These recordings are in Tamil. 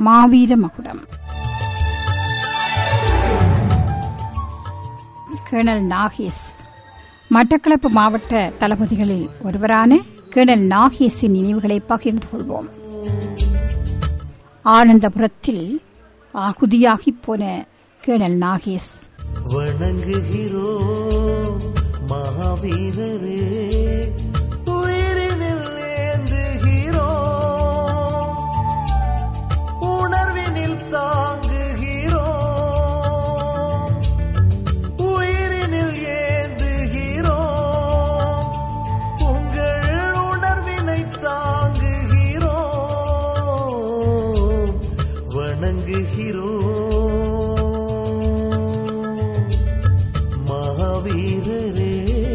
மாவீர மகுடம் கேணல் நாகேஷ் மட்டக்களப்பு மாவட்ட தளபதிகளில் ஒருவரான கேணல் நாகேஷின் நினைவுகளை பகிர்ந்து கொள்வோம் ஆனந்தபுரத்தில் ஆகுதியாகிப் போன கேணல் நாகேஷ் வணங்குகிறோ மகாவீரரே உயிரினில் ஏந்துகிறோ உணர்வினில் தாங்குகிறோ உயிரினில் ஏந்துகிறோ உங்கள் உணர்வினை தாங்குகிறோ வணங்குகிறோ மகாவீரரே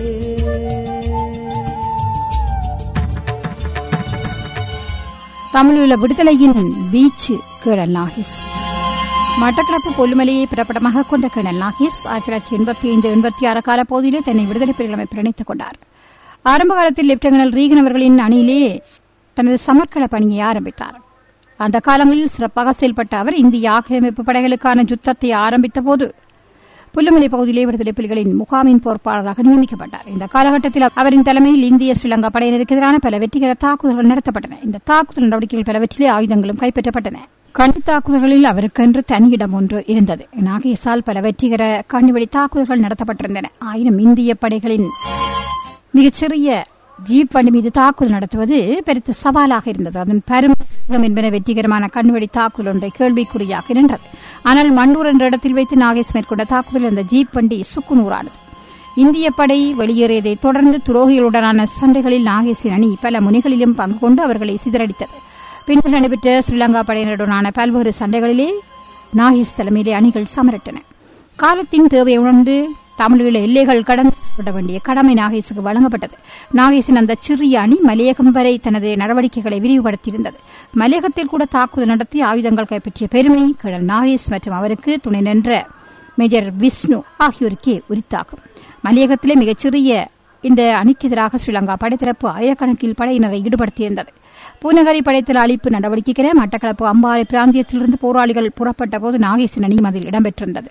தமிழீழ விடுதலையின் வீச்சு கேணல் நாகேஷ் மட்டக்களப்பு பொல்லுமலையை பிறப்பிடமாக கொண்ட கேணல் நாகேஷ் ஆயிரத்தி தொள்ளாயிரத்தி எண்பத்தி ஐந்து எண்பத்தி ஆறு காலப்பகுதியிலே தன்னை விடுதலை புலிகள் அமைப்பு இணைத்துக் கொண்டார் ஆரம்ப காலத்தில் லெப்டினல் ரீகன் அவர்களின் அணியிலே தனது சமர்க்கள பணியை ஆரம்பித்தார் அந்த காலங்களில் சிறப்பாக செயல்பட்ட அவர் இந்திய ஆக்கிரமிப்பு படைகளுக்கான யுத்தத்தை ஆரம்பித்த போது புல்லுமலை பகுதியிலே விடுதலை புலிகளின் முகாமின் பொறுப்பாளராக நியமிக்கப்பட்டார் இந்த காலகட்டத்தில் அவரின் தலைமையில் இந்திய ஸ்ரீலங்கா படையினருக்கு எதிரான பல வெற்றிகர தாக்குதல்கள் நடத்தப்பட்டன இந்த தாக்குதல் நடவடிக்கைகள் பலவற்றிலே ஆயுதங்களும் கைப்பற்றப்பட்டன கண்டு தாக்குதல்களில் அவருக்கென்று தனியிடம் ஒன்று இருந்தது நாகேசால் பல வெற்றிகர கண்ணிவெடி தாக்குதல்கள் நடத்தப்பட்டிருந்தன ஆயினும் இந்திய படைகளின் மிகச்சிறிய ஜீப் வண்டி மீது தாக்குதல் நடத்துவது பெருத்த சவாலாக இருந்தது அதன் பருமம் என்பன வெற்றிகரமான கண்வெடி தாக்குதல் ஒன்றை கேள்விக்குறியாக நின்றது ஆனால் மண்டூர் என்ற இடத்தில் வைத்து நாகேஷ் மேற்கொண்ட தாக்குதல் அந்த ஜீப் வண்டி சுக்குநூறானது இந்திய படை வெளியேறியதை தொடர்ந்து துரோகிகளுடனான சண்டைகளில் நாகேஷின் அணி பல முனைகளிலும் பங்கு கொண்டு அவர்களை சிதறடித்தது பின்னர் நடைபெற்ற ஸ்ரீலங்கா படையினருடனான பல்வேறு சண்டைகளிலே நாகேஷ் தலைமையிலே அணிகள் சமரட்டன காலத்தின் தேவை உணர்ந்து தமிழீழ எல்லைகள் கடந்து விட வேண்டிய கடமை நாகேஷுக்கு வழங்கப்பட்டது நாகேஷின் அந்த சிறிய அணி மலையகம் வரை தனது நடவடிக்கைகளை விரிவுபடுத்தியிருந்தது மலையகத்தில் கூட தாக்குதல் நடத்தி ஆயுதங்கள் கைப்பற்றிய பெருமை கிழல் நாகேஷ் மற்றும் அவருக்கு துணை நின்ற மேஜர் விஷ்ணு ஆகியோருக்கே உரித்தாகும் மலையகத்திலே மிகச்சிறிய இந்த அணிக்கு எதிராக ஸ்ரீலங்கா படைத்தரப்பு ஆயிரக்கணக்கில் படையினரை ஈடுபடுத்தியிருந்தது பூநகரி படைத்தல் அழிப்பு நடவடிக்கைக்கென மட்டக்களப்பு அம்பாறை பிராந்தியத்திலிருந்து போராளிகள் புறப்பட்ட போது நாகேஷின் அணியும் அதில் இடம்பெற்றிருந்தது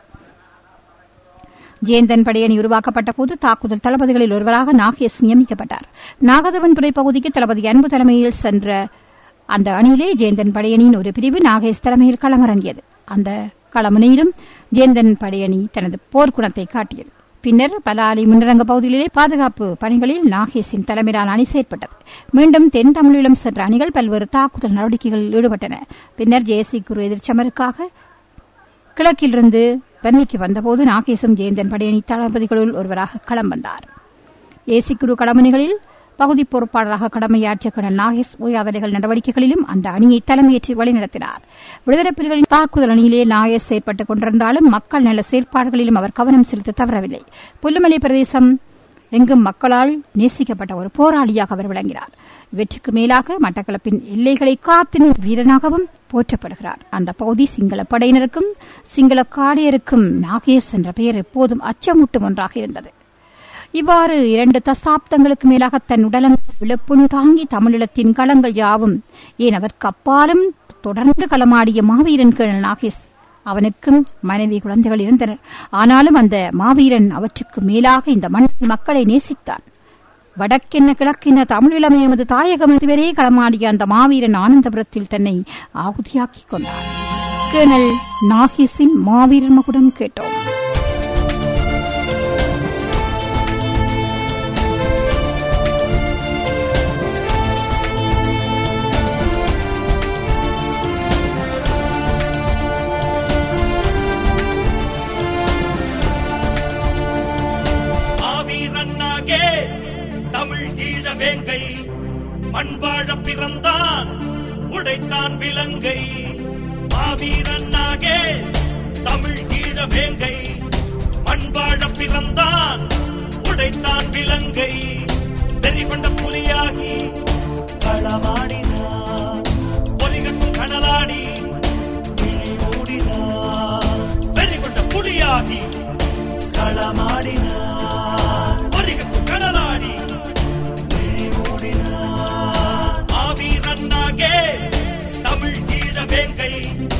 ஜேந்தன் படையணி உருவாக்கப்பட்ட போது தாக்குதல் தளபதிகளில் ஒருவராக நாகேஷ் நியமிக்கப்பட்டார் நாகதவன்துறை பகுதிக்கு தளபதி அன்பு தலைமையில் சென்ற அந்த அணியிலே ஜேந்தன் படையணியின் ஒரு பிரிவு நாகேஷ் தலைமையில் களமிறங்கியது அந்த களமுனையிலும் ஜேந்தன் படையணி தனது போர்க்குணத்தை காட்டியது பின்னர் பலாலி முன்னரங்க பகுதிகளிலே பாதுகாப்பு பணிகளில் நாகேஷின் தலைமையிலான அணி செயற்பட்டது மீண்டும் தென் தமிழீழம் சென்ற அணிகள் பல்வேறு தாக்குதல் நடவடிக்கைகளில் ஈடுபட்டன பின்னர் ஜேசி குரு எதிர்ச்சமருக்காக கிழக்கிலிருந்து வன்னிக்கு வந்தபோது நாகேசும் ஜெயந்தன் படையணி தளபதிகளுள் ஒருவராக களம் வந்தார் ஏசிக்குரு களமணிகளில் பகுதி பொறுப்பாளராக கடமையாற்றிய கடல் நாகேஷ் ஓயாதலைகள் நடவடிக்கைகளிலும் அந்த அணியை தலைமையேற்று வழிநடத்தினார் விடுதலை புலிகளின் தாக்குதல் அணியிலே நாகேஷ் செயற்பட்டுக் கொண்டிருந்தாலும் மக்கள் நல செயல்பாடுகளிலும் அவர் கவனம் செலுத்த தவறவில்லை புல்லுமலை பிரதேசம் எங்கும் மக்களால் நேசிக்கப்பட்ட ஒரு போராளியாக அவர் விளங்கினார் இவற்றுக்கு மேலாக மட்டக்களப்பின் எல்லைகளை காத்தினும் வீரனாகவும் போற்றப்படுகிறார் அந்த பகுதி சிங்கள படையினருக்கும் சிங்கள காடையருக்கும் நாகேஷ் என்ற பெயர் எப்போதும் அச்சமூட்டும் ஒன்றாக இருந்தது இவ்வாறு இரண்டு தசாப்தங்களுக்கு மேலாக தன் உடலம் விழுப்புண் தாங்கி தமிழீழத்தின் களங்கள் யாவும் ஏன் அதற்கு அப்பாலும் தொடர்ந்து களமாடிய மாவீரன் கேணல் நாகேஷ் அவனுக்கும் மனைவி குழந்தைகள் இருந்தனர் ஆனாலும் அந்த மாவீரன் அவற்றுக்கு மேலாக இந்த மண் மக்களை நேசித்தான் வடக்கென்ன கிழக்கென்ன தமிழிளமை எமது தாயகம் இதுவரை களமாடிய அந்த மாவீரன் ஆனந்தபுரத்தில் தன்னை ஆகுதியாக்கிக் கொண்டார் கேணல் நாகேஷின் மாவீரன் மகுடம் கேட்டோம் ஆவீரன் நாகேஷ் தமிழ் ஈழ வேங்கை மண் வாழ பிறந்தான் உடைத்தான் விலங்கை மாவீரன் நாகேஷ் தமிழ் ஈழ வேங்கை மண் வாழ பிறந்தான் உடைத்தான் விலங்கை வெறி கொண்ட புலியாகி களமாடினார் ஒலிகட்டும் கனலாடி விழி மூடினார் வெறி கொண்ட புலியாகி களமாடினார் ஒலிகட்டும் கனலாடி விழி மூடினார் ஆவீரன் நாகேஷ் தமிழ் ஈழ வேங்கை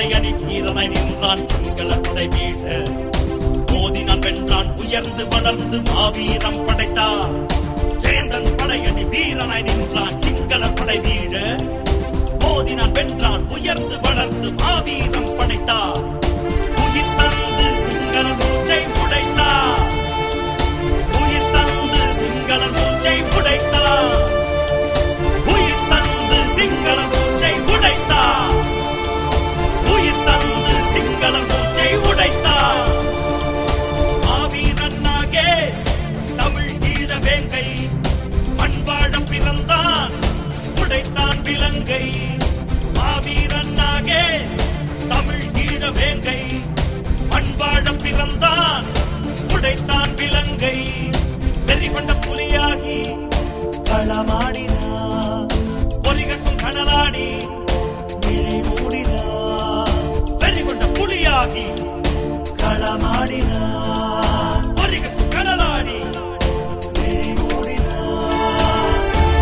படையணி வீரனை நின்றான் சிங்கள படை வீழ மோதினான் வென்றான் உயர்ந்து வளர்ந்து மாவீரம் படைத்தான் ஜெயந்தன் படையணி வீரனை நின்றான் சிங்கள படை வீழ மோதினான் வென்றான் உயர்ந்து வளர்ந்து மாவீரம் படைத்தான் உயிர் தந்து சிங்கள மூச்சை உடைத்தார் உயிர் தந்து சிங்கள மூச்சை உடைத்தார் உயிர் தந்து சிங்கள மூச்சை உடைத்தார் உயிர் தந்து சிங்கள மூச்சை உடைத்தார் மாவீரன் நாகேஷ் தமிழ் ஈழ வேங்கை மண்வாழ பிறந்தான் உடைத்தான் விலங்கை மாவீரன் நாகேஷ் தமிழ் ஈழ வேங்கை மண்வாழ பிறந்தான் உடைத்தான் விலங்கை வெறி கொண்ட புலியாகி களமாடினார் பொறிகட்டும் கனலாடி விழி மூடினார் வெறி கொண்ட புலியாகி களமாடினார் பொறிகட்டும் கனலாடி விழி மூடினார்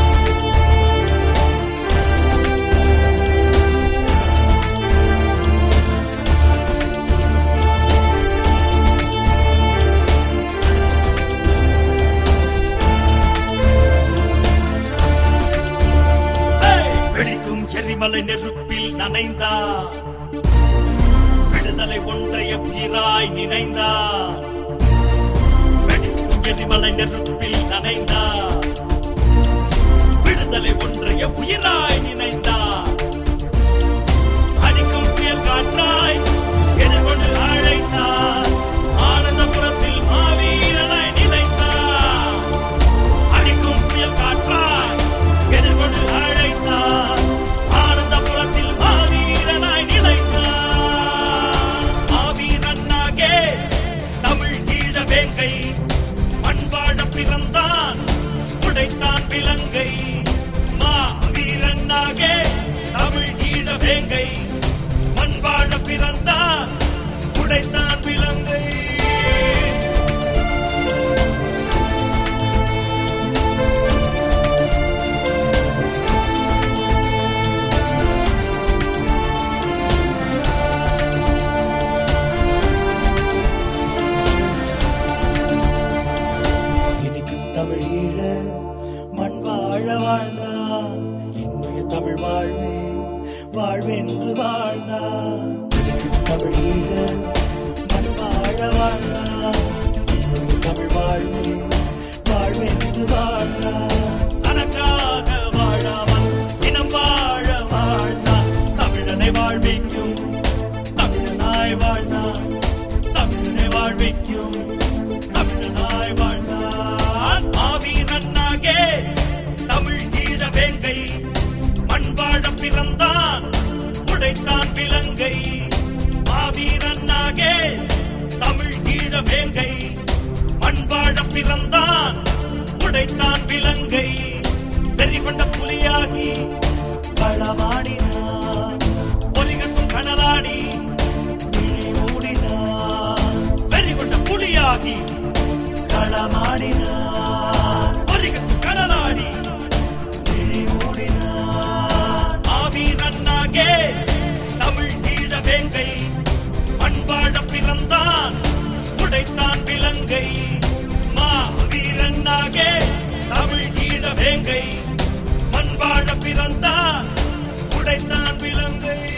ஏய்! வெடிக்கும் எரிமலை நெருப்பில் நனைந்தார் விடுதலை ஒன்றைய உயிராய் நினைந்தார் வெடிக்கும் எரிமலை நெருப்பில் நனைந்தார் விடுதலை ஒன்றைய உயிராய் நினைந்தார் அடிக்கும் புயல் காற்றாய் எதிர்கொண்டு அழைத்தார் ஆனந்தபுரத்தில் மாவீரனாய் நிலைத்தார் அடிக்கும் புயல் காற்றாய் எதிர்கொண்டு அழைத்தார் ஆனந்தபுரத்தில் மாவீரனாய் நிலைத்தார் மாவீரன் நாகேஷ் தமிழ் ஈழ வேங்கை மண்வாழ பிறந்தான் உடைத்தான் விலங்கை மாவீரன் நாகேஷ் தமிழ் ஈழ வேங்கை மண்வாழ பிறந்தான் உடைத்தான் விலங்கை இனிக்கும் தமிழ் ஈழ மண் வாழ வாழ்ந்தா இன்னுயிர் தமிழ் வாழ்வே வாழ்வென்று வாழ்ந்தா இனிக்கும் தமிழ் ஈழ மண் வாழ வாழ்ந்தா இன்னுயிர் தமிழ் வாழ்வே வாழ்வென்று வாழ்ந்தா தனக்காக வாழாமல் இனம் வாழ வாழ்ந்தான் தமிழனை வாழ்விக்கும் தமிழனாய் வாழ்ந்தான் தமிழனை வாழ்விக்கும் தமிழனாய் வாழ்ந்தான் மாவீரன் நாகேஷ் தமிழ் ஈழ வேங்கை மண் வாழ பிறந்தான் உடைத்தான் விலங்கை மாவீரன் நாகேஷ் தமிழ் ஈழ வேங்கை மண் வாழ பிறந்தான் உடைத்தான் விலங்கை வெறி கொண்ட புலியாகி களமாடினான் பொலிகட்டும் கனலாடி விழி மூடினான் வெறி கொண்ட புலியாகி களமாடினான் பொலிகட்டும் கனலாடி விழி மூடினான் ஆவீரன் நாகேஷ் தமிழ் ஈழ வேங்கை மண்வாழ பிறந்தான் உடைத்தான் விலங்கை மாவீரன் நாகேஷ் தமிழ் ஈழ வேங்கை மண்வாழ பிறந்தான் உடைத்தான் விலங்கை